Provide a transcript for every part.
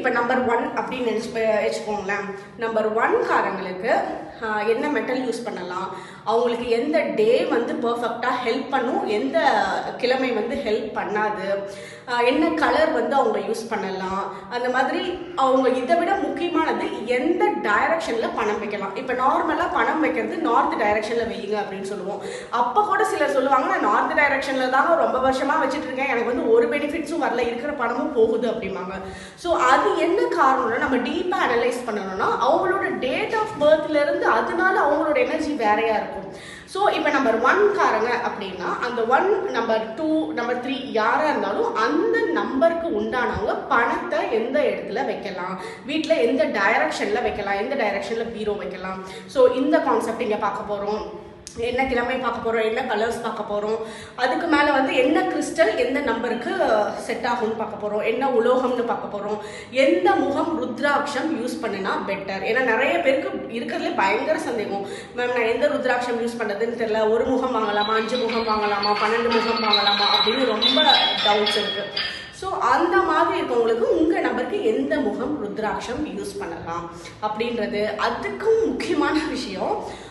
இப்போ number one அப்படின்னு நினச்சி வச்சுக்கோங்களேன் நம்பர் ஒன் காரங்களுக்கு ஆஹ், என்ன மெட்டல் யூஸ் பண்ணலாம் அவங்களுக்கு எந்த டே வந்து பர்ஃபெக்டாக ஹெல்ப் பண்ணும் எந்த கிழமை வந்து ஹெல்ப் பண்ணாது ஆஹ், என்ன கலர் வந்து அவங்க யூஸ் பண்ணலாம் அந்த மாதிரி அவங்க இதை விட முக்கியமானது எந்த டைரக்ஷனில் பணம் வைக்கலாம் இப்போ நார்மலாக பணம் வைக்கிறது நார்த் டைரக்ஷனில் வையுங்க அப்படின்னு சொல்லுவோம் அப்போ கூட சிலர் சொல்லுவாங்க நான் நார்த் டைரக்ஷனில் தான் ரொம்ப வருஷமாக வச்சுட்டு இருக்கேன் எனக்கு வந்து ஒரு பெனிஃபிட்ஸும் வரல இருக்கிற பணமும் போகுது அப்படிம்பாங்க ஸோ அது என்ன காரணம்னா நம்ம டீப்பாக அனலைஸ் பண்ணணும்னா அவங்களோட டேட் ஆஃப் பர்த்லேருந்து அதனால அவங்களோட எனர்ஜி வேறையா இருக்கும் ஸோ இப்போ நம்பர் ஒன் காரங்க அப்படின்னா அந்த one number two number three யாராக இருந்தாலும் அந்த நம்பருக்கு உண்டானவங்க பணத்தை எந்த இடத்துல வைக்கலாம் வீட்டில் எந்த டைரக்ஷனில் வைக்கலாம் எந்த டைரக்ஷனில் பீரோ வைக்கலாம் ஸோ இந்த கான்செப்ட் இங்கே பார்க்க போகிறோம் என்ன கிழமை பார்க்க போகிறோம் என்ன கலர்ஸ் பார்க்க போகிறோம் அதுக்கு மேலே வந்து என்ன கிறிஸ்டல் எந்த நம்பருக்கு செட் ஆகும்னு பார்க்க போகிறோம் என்ன உலோகம்னு பார்க்க போகிறோம் எந்த முகம் ருத்ராட்சம் யூஸ் பண்ணினா பெட்டர் ஏன்னா நிறைய பேருக்கு இருக்கிறதுல பயங்கர சந்தேகம் மேம் நான் எந்த ருத்ராட்சம் யூஸ் பண்ணுறதுன்னு தெரியல ஒரு முகம் வாங்கலாமா அஞ்சு முகம் வாங்கலாமா பன்னெண்டு முகம் வாங்கலாமா அப்படின்னு ரொம்ப டவுட்ஸ் இருக்குது ஸோ அந்த மாதிரி இருக்கவங்களுக்கு உங்கள் நம்பருக்கு எந்த முகம் ருத்ராட்சம் யூஸ் பண்ணலாம் அப்படின்றது அதுக்கும் முக்கியமான விஷயம்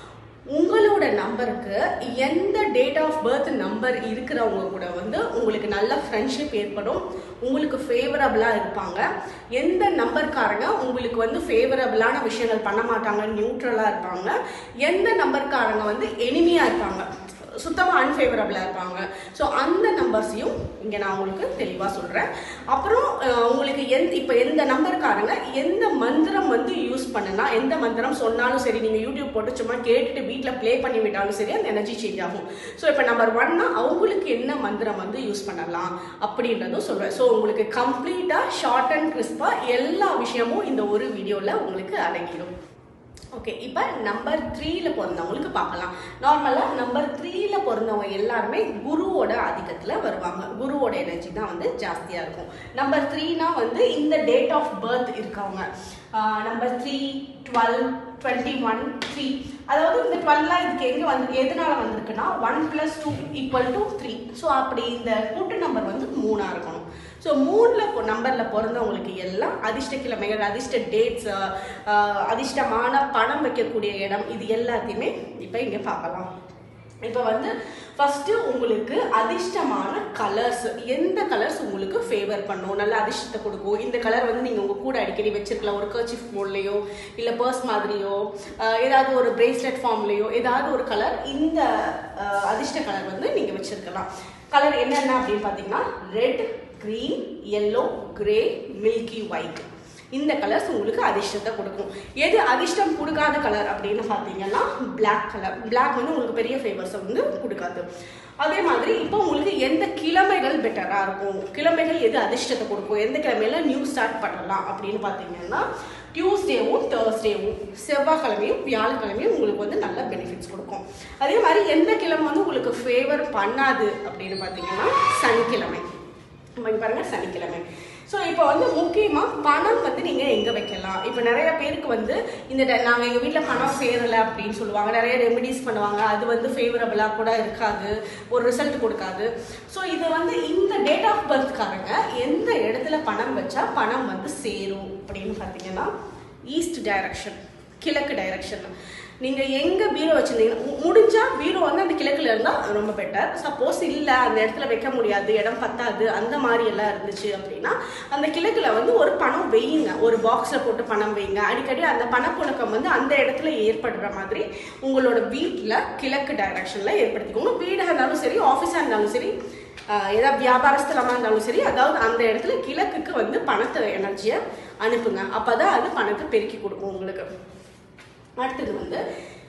உங்களோட நம்பருக்கு எந்த டேட் ஆஃப் பர்த் நம்பர் இருக்கிறவங்க கூட வந்து உங்களுக்கு நல்ல ஃப்ரெண்ட்ஷிப் ஏற்படும் உங்களுக்கு ஃபேவரபிளாக இருப்பாங்க எந்த நம்பர்காரங்க உங்களுக்கு வந்து ஃபேவரபிளான விஷயங்கள் பண்ண மாட்டாங்க நியூட்ரலாக இருப்பாங்க எந்த நம்பர்காரங்க வந்து எனிமியாக இருப்பாங்க சுத்தமாக அன்ஃபேவரபிளாக இருப்பாங்க ஸோ அந்த நம்பர்ஸையும் இங்கே நான் உங்களுக்கு தெளிவாக சொல்கிறேன் அப்புறம் அஹ், உங்களுக்கு எந்த இப்போ எந்த நம்பருக்காரங்க எந்த மந்திரம் வந்து யூஸ் பண்ணுனா எந்த மந்திரம் சொன்னாலும் சரி நீங்கள் யூடியூப் போட்டு சும்மா கேட்டுட்டு வீட்டில் ப்ளே பண்ணி விட்டாலும் சரி அந்த எனர்ஜி சேஞ்ச் ஆகும் ஸோ இப்போ நம்பர் ஒன்னா அவங்களுக்கு என்ன மந்திரம் வந்து யூஸ் பண்ணலாம் அப்படின்றதும் சொல்கிறேன் ஸோ உங்களுக்கு கம்ப்ளீட்டாக ஷார்ட் அண்ட் கிறிஸ்பாக எல்லா விஷயமும் இந்த ஒரு வீடியோவில் உங்களுக்கு அடங்கிடும் ஓகே இப்போ நம்பர் த்ரீல பிறந்தவங்களுக்கு பார்க்கலாம் நார்மலாக நம்பர் த்ரீல பிறந்தவங்க எல்லாருமே குருவோட ஆதிக்கத்தில் வருவாங்க குருவோட எனர்ஜி தான் வந்து ஜாஸ்தியாக இருக்கும் நம்பர் த்ரீனா வந்து இந்த டேட் ஆஃப் பர்த் இருக்கவங்க number three twelve twenty one three அதாவது இந்த டுவெல்லாம் இதுக்கு எங்கே வந்து எதனால வந்திருக்குன்னா one plus two equal to three so அப்படி இந்த கூட்டு நம்பர் வந்து மூணாக இருக்கணும் ஸோ மூணில் நம்பரில் பிறந்தவங்களுக்கு எல்லாம் அதிர்ஷ்ட கிழமைகள் அதிர்ஷ்ட டேட்ஸ் அதிர்ஷ்டமான பணம் வைக்கக்கூடிய இடம் இது எல்லாத்தையுமே இப்போ இங்கே பார்க்கலாம் இப்போ வந்து ஃபஸ்ட்டு உங்களுக்கு அதிர்ஷ்டமான கலர்ஸ் எந்த கலர்ஸ் உங்களுக்கு ஃபேவர் பண்ணும் நல்ல அதிர்ஷ்டத்தை கொடுக்கும் இந்த கலர் வந்து நீங்கள் உங்கள் கூட அடிக்கடி வச்சிருக்கலாம் ஒரு கர்ச்சிஃப் மோட்லேயோ இல்லை பர்ஸ் மாதிரியோ அஹ், ஏதாவது ஒரு பிரேஸ்லெட் ஃபார்ம்லேயோ ஏதாவது ஒரு கலர் இந்த அஹ், அதிர்ஷ்ட கலர் வந்து நீங்கள் வச்சிருக்கலாம் கலர் என்னென்ன அப்படின்னு பார்த்தீங்கன்னா red green yellow grey milky white இந்த கலர்ஸ் உங்களுக்கு அதிர்ஷ்டத்தை கொடுக்கும் எது அதிர்ஷ்டம் கொடுக்காத கலர் அப்படின்னு பார்த்தீங்கன்னா Black கலர் Black வந்து உங்களுக்கு பெரிய ஃபேவர்ஸை வந்து கொடுக்காது அதே மாதிரி இப்போ உங்களுக்கு எந்த கிழமைகள் பெட்டராக இருக்கும் கிழமைகள் எது அதிர்ஷ்டத்தை கொடுக்கும் எந்த கிழமையில நியூ ஸ்டார்ட் பண்ணலாம் அப்படின்னு பார்த்தீங்கன்னா டியூஸ்டேவும் தேர்ஸ்டேவும் செவ்வாய்க்கிழமையும் வியாழக்கிழமையும் உங்களுக்கு வந்து நல்ல பெனிஃபிட்ஸ் கொடுக்கும் அதே மாதிரி எந்த கிழமை வந்து உங்களுக்கு ஃபேவர் பண்ணாது அப்படின்னு பார்த்தீங்கன்னா சனிக்கிழமை நம்ம இங்க பாருங்க சனிக்கிழமை ஸோ இப்போ வந்து முக்கியமாக பணம் வந்து நீங்கள் எங்கே வைக்கலாம் இப்போ நிறைய பேருக்கு வந்து இந்த நாங்கள் எங்கள் வீட்டில் பணம் சேரலை அப்படின்னு சொல்லுவாங்க நிறைய ரெமெடிஸ் பண்ணுவாங்க அது வந்து ஃபேவரபுளாக கூட இருக்காது ஒரு ரிசல்ட் கொடுக்காது ஸோ இது வந்து இந்த டேட் ஆஃப் பர்த்காரங்க எந்த இடத்துல பணம் வச்சா பணம் வந்து சேரும் அப்படின்னு பார்த்தீங்கன்னா ஈஸ்ட் டைரக்ஷன் கிழக்கு டைரக்ஷன் நீங்கள் எங்கே பீரோ வச்சுருந்தீங்கன்னா மு- முடிஞ்சா பீரோ வந்து அந்த கிழக்குல இருந்தால் ரொம்ப பெட்டர் சப்போஸ் இல்லை அந்த இடத்துல வைக்க முடியாது இடம் பத்தாது அந்த மாதிரி எல்லாம் இருந்துச்சு அப்படின்னா அந்த கிழக்குல வந்து ஒரு பணம் வையுங்க ஒரு பாக்ஸில் போட்டு பணம் வைங்க அடிக்கடி அந்த பணப்புழக்கம் வந்து அந்த இடத்துல ஏற்படுற மாதிரி உங்களோட வீட்டில் கிழக்கு டைரக்ஷனில் ஏற்படுத்திக்கோங்க வீடாக இருந்தாலும் சரி ஆஃபீஸாக இருந்தாலும் சரி ஆஹ் ஏதாவது வியாபார ஸ்தலமாக இருந்தாலும் சரி அதாவது அந்த இடத்துல கிழக்குக்கு வந்து பணத்தை எனர்ஜியை அனுப்புங்க அப்போ தான் அது பணத்தை பெருக்கி கொடுக்கும் உங்களுக்கு அடுத்தது வந்து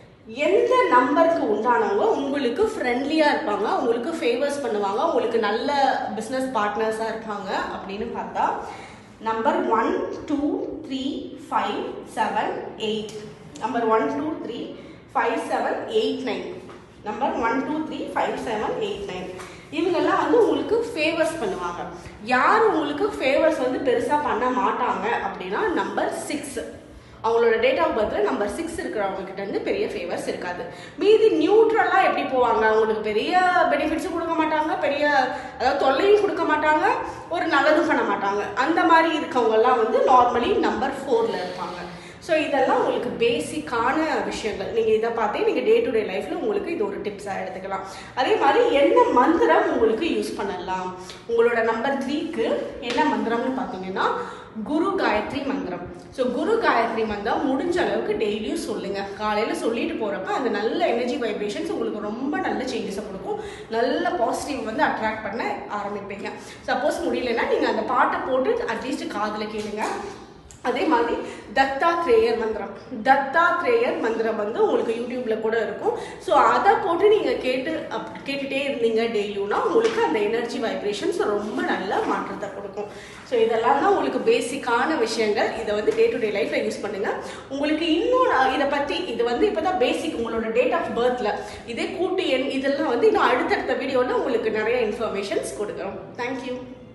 எந்த நம்பருக்கு உண்டானவங்க உங்களுக்கு ஃப்ரெண்ட்லியாக இருப்பாங்க உங்களுக்கு ஃபேவர்ஸ் பண்ணுவாங்க உங்களுக்கு நல்ல பிஸ்னஸ் பார்ட்னர்ஸாக இருப்பாங்க அப்படின்னு பார்த்தா number one two three five seven eight number one two three five seven eight nine number one two three five seven eight nine இவங்கெல்லாம் வந்து உங்களுக்கு ஃபேவர்ஸ் பண்ணுவாங்க யார் உங்களுக்கு ஃபேவர்ஸ் வந்து பெருசாக பண்ண மாட்டாங்க அப்படின்னா நம்பர் சிக்ஸ் அவங்களோட டேட் ஆஃப் பர்த்ல நம்பர் சிக்ஸ் இருக்கிறவங்க கிட்ட இருந்து பெரிய ஃபேவர்ஸ் இருக்காது மீதி நியூட்ரலா எப்படி போவாங்க அவங்களுக்கு பெரிய பெனிஃபிட்ஸும் கொடுக்க மாட்டாங்க பெரிய அதாவது தொல்லையும் கொடுக்க மாட்டாங்க ஒரு நல்லதும் பண்ண மாட்டாங்க அந்த மாதிரி இருக்கவங்க எல்லாம் வந்து நார்மலி நம்பர் ஃபோர்ல இருப்பாங்க ஸோ இதெல்லாம் உங்களுக்கு பேசிக்கான விஷயங்கள் நீங்கள் இதை பார்த்தே நீங்கள் டே டு டே லைஃப்பில் உங்களுக்கு இது ஒரு டிப்ஸாக எடுத்துக்கலாம் அதே மாதிரி என்ன மந்திரம் உங்களுக்கு யூஸ் பண்ணலாம் உங்களோட நம்பர் த்ரீக்கு என்ன மந்திரம்னு பார்த்தீங்கன்னா குரு காயத்ரி மந்திரம் ஸோ குரு காயத்ரி மந்திரம் முடிஞ்ச அளவுக்கு டெய்லியும் சொல்லுங்க காலையில் சொல்லிட்டு போகிறப்ப அந்த நல்ல எனர்ஜி வைப்ரேஷன்ஸ் உங்களுக்கு ரொம்ப நல்ல சேஞ்சஸை கொடுக்கும் நல்ல பாசிட்டிவ் வந்து அட்ராக்ட் பண்ண ஆரம்பிப்பீங்க சப்போஸ் முடியலன்னா நீங்கள் அந்த பாட்டை போட்டு அட்லீஸ்ட் காதில் கேளுங்க அதே மாதிரி தத்தாத்ரேயர் மந்திரம் தத்தாத்ரேயர் மந்திரம் வந்து உங்களுக்கு யூடியூப்ல கூட இருக்கும் ஸோ அதை போட்டு நீங்க கேட்டு அப் கேட்டுட்டே இருந்தீங்க டெய்லியும்னா உங்களுக்கு அந்த எனர்ஜி வைப்ரேஷன்ஸ் ரொம்ப நல்ல மாற்றத்தை கொடுக்கும் ஸோ இதெல்லாம் தான் உங்களுக்கு பேசிக்கான விஷயங்கள் இதை வந்து டே டு டே லைஃப்ல யூஸ் பண்ணுங்க உங்களுக்கு இன்னும் நான் இதை பத்தி இது வந்து இப்போதான் பேசிக் உங்களோட டேட் ஆஃப் பர்த்ல இதே கூட்டு எண் இதெல்லாம் வந்து இன்னும் அடுத்தடுத்த வீடியோவில் உங்களுக்கு நிறைய இன்ஃபர்மேஷன்ஸ் கொடுக்குறோம் தேங்க்யூ